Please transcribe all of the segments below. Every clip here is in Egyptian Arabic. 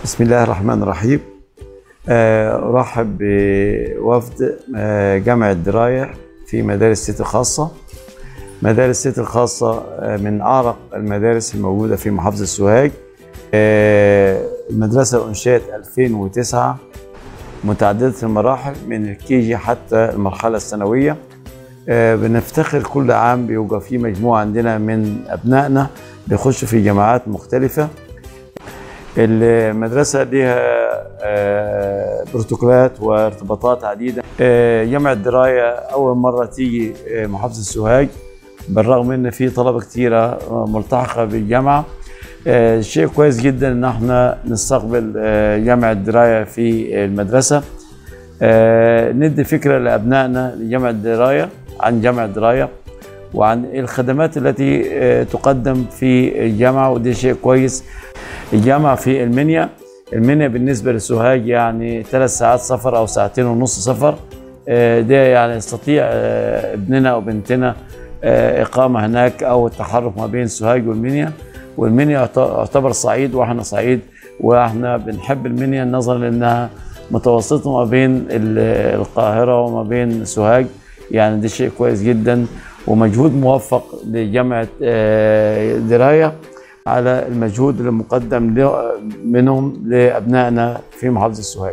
بسم الله الرحمن الرحيم آه، أرحب بوفد آه، جامعة دراية في مدارس سيتي الخاصة مدارس سيتي الخاصة آه، من أعرق المدارس الموجودة في محافظة سوهاج آه، المدرسة أنشئت 2009 متعددة المراحل من الكيجي حتى المرحلة الثانوية آه، بنفتخر كل عام بيبقى في مجموعة عندنا من أبنائنا بيخشوا في جامعات مختلفة المدرسة لها آه، بروتوكولات وارتباطات عديدة آه، جامعة دراية أول مرة تيجي آه، محافظة سوهاج بالرغم ان في طلبة كتيرة ملتحقة بالجامعة آه، شيء كويس جدا ان احنا نستقبل آه، جامعة دراية في المدرسة آه، ندي فكرة لأبنائنا لجامعة دراية عن جامعة دراية وعن الخدمات التي آه، تقدم في الجامعة ودي شيء كويس الجامعة في المنيا المنيا بالنسبة لسوهاج يعني ثلاث ساعات سفر أو ساعتين ونص سفر آه، ده يعني يستطيع آه، ابننا أو بنتنا آه، إقامة هناك أو التحرك ما بين سوهاج والمنيا والمنيا يعت- يعتبر صعيد وإحنا صعيد وإحنا بنحب المنيا نظرا لأنها متوسطة ما بين ال- القاهرة وما بين سوهاج يعني ده شيء كويس جدا ومجهود موفق لجامعة آه، دراية على المجهود اللي مقدم له- منهم لأبنائنا في محافظة سوهاج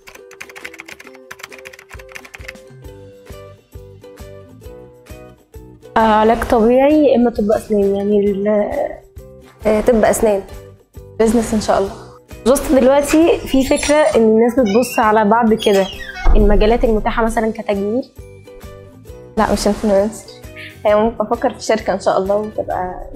آه، علاج طبيعي يا اما طب اسنان يعني ال- آه، طب اسنان بزنس ان شاء الله جوست دلوقتي في فكره ان الناس بتبص على بعض كده المجالات المتاحه مثلا كتجميل لا مش انفلونسر هي ممكن افكر في شركه ان شاء الله وتبقى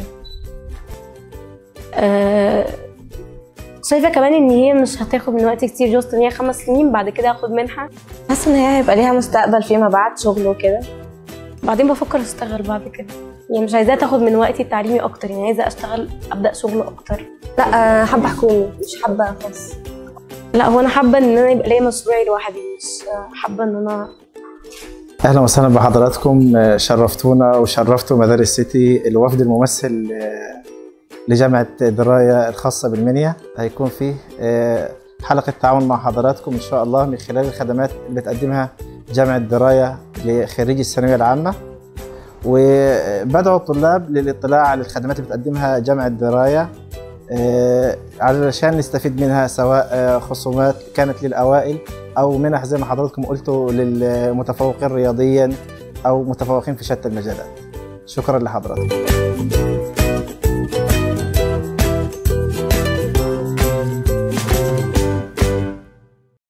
آه، شايفه كمان ان هي مش هتاخد من وقت كتير جوست ان هي خمس سنين بعد كده هاخد منحه حاسه ان هي هيبقى ليها مستقبل فيما بعد شغل وكده بعدين بفكر اشتغل بعد كده يعني مش عايزاها تاخد من وقتي التعليمي اكتر يعني عايزه اشتغل ابدا شغل اكتر لا آه، حابه حكومي مش حابه خاص لا هو انا حابه ان انا يبقى ليا مشروعي لوحدي مش آه، حابه ان انا اهلا وسهلا بحضراتكم آه، شرفتونا وشرفتوا مدارس سيتي الوفد الممثل آه، لجامعه درايه الخاصه بالمنيا هيكون فيه آه، حلقه تعاون مع حضراتكم ان شاء الله من خلال الخدمات اللي بتقدمها جامعه درايه لخريجي الثانويه العامه وبدعو الطلاب للاطلاع على الخدمات اللي بتقدمها جامعه درايه آه، علشان نستفيد منها سواء آه، خصومات كانت للاوائل او منح زي ما حضراتكم قلتوا للمتفوقين رياضيا او متفوقين في شتى المجالات شكرا لحضراتكم